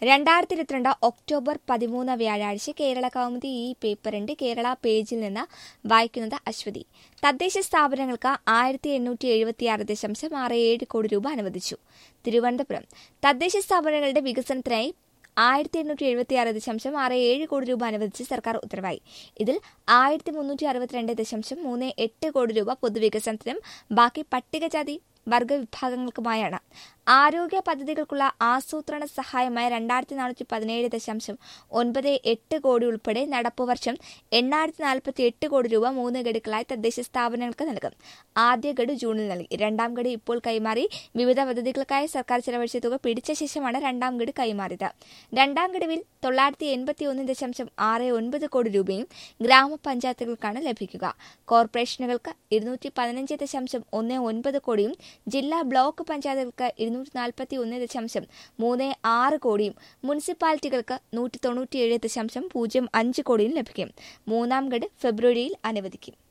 രണ്ടായിരത്തി ഇരുപത്തിരണ്ട് ഒക്ടോബർ പതിമൂന്ന് വ്യാഴാഴ്ച കേരള കൗമുദി ഈ പേപ്പറിന്റെ കേരള പേജിൽ നിന്ന് വായിക്കുന്നത് അശ്വതി തദ്ദേശ സ്ഥാപനങ്ങൾക്ക് ആയിരത്തി എണ്ണൂറ്റി എഴുപത്തിയാറ് ദശാംശം ആറ് ഏഴ് കോടി രൂപ അനുവദിച്ചു തിരുവനന്തപുരം തദ്ദേശ സ്ഥാപനങ്ങളുടെ വികസനത്തിനായി ആയിരത്തി എണ്ണൂറ്റി എഴുപത്തിയാറ് ദശാംശം ആറ് ഏഴ് കോടി രൂപ അനുവദിച്ച് സർക്കാർ ഉത്തരവായി ഇതിൽ ആയിരത്തി മുന്നൂറ്റി അറുപത്തിരണ്ട് ദശാംശം മൂന്ന് എട്ട് കോടി രൂപ പൊതുവികസനത്തിനും ബാക്കി പട്ടികജാതി വർഗ വിഭാഗങ്ങൾക്കുമായാണ് ആരോഗ്യ പദ്ധതികൾക്കുള്ള ആസൂത്രണ സഹായമായ രണ്ടായിരത്തി നാനൂറ്റി പതിനേഴ് ദശാംശം ഒൻപത് എട്ട് കോടി ഉൾപ്പെടെ നടപ്പ് വർഷം എണ്ണായിരത്തി നാൽപ്പത്തി എട്ട് കോടി രൂപ മൂന്ന് ഗഡുക്കളായി തദ്ദേശ സ്ഥാപനങ്ങൾക്ക് നൽകും ആദ്യ ഗഡു ജൂണിൽ നൽകി രണ്ടാം ഗഡു ഇപ്പോൾ കൈമാറി വിവിധ പദ്ധതികൾക്കായി സർക്കാർ ചെലവഴിച്ച തുക പിടിച്ച ശേഷമാണ് രണ്ടാം ഗഡു കൈമാറിയത് രണ്ടാം ഗഡുവിൽ തൊള്ളായിരത്തി എൺപത്തി ഒന്ന് ദശാംശം ആറ് ഒൻപത് കോടി രൂപയും ഗ്രാമപഞ്ചായത്തുകൾക്കാണ് ലഭിക്കുക കോർപ്പറേഷനുകൾക്ക് ഇരുന്നൂറ്റി പതിനഞ്ച് ദശാംശം ഒന്ന് ഒൻപത് കോടിയും ജില്ലാ ബ്ലോക്ക് പഞ്ചായത്തുകൾക്ക് ഇരുന്നൂറ്റി നാൽപ്പത്തി ഒന്ന് ദശാംശം മൂന്ന് ആറ് കോടിയും മുനിസിപ്പാലിറ്റികൾക്ക് നൂറ്റി തൊണ്ണൂറ്റിയേഴ് ദശാംശം പൂജ്യം അഞ്ച് കോടിയും ലഭിക്കും മൂന്നാം ഗഡ് ഫെബ്രുവരിയിൽ അനുവദിക്കും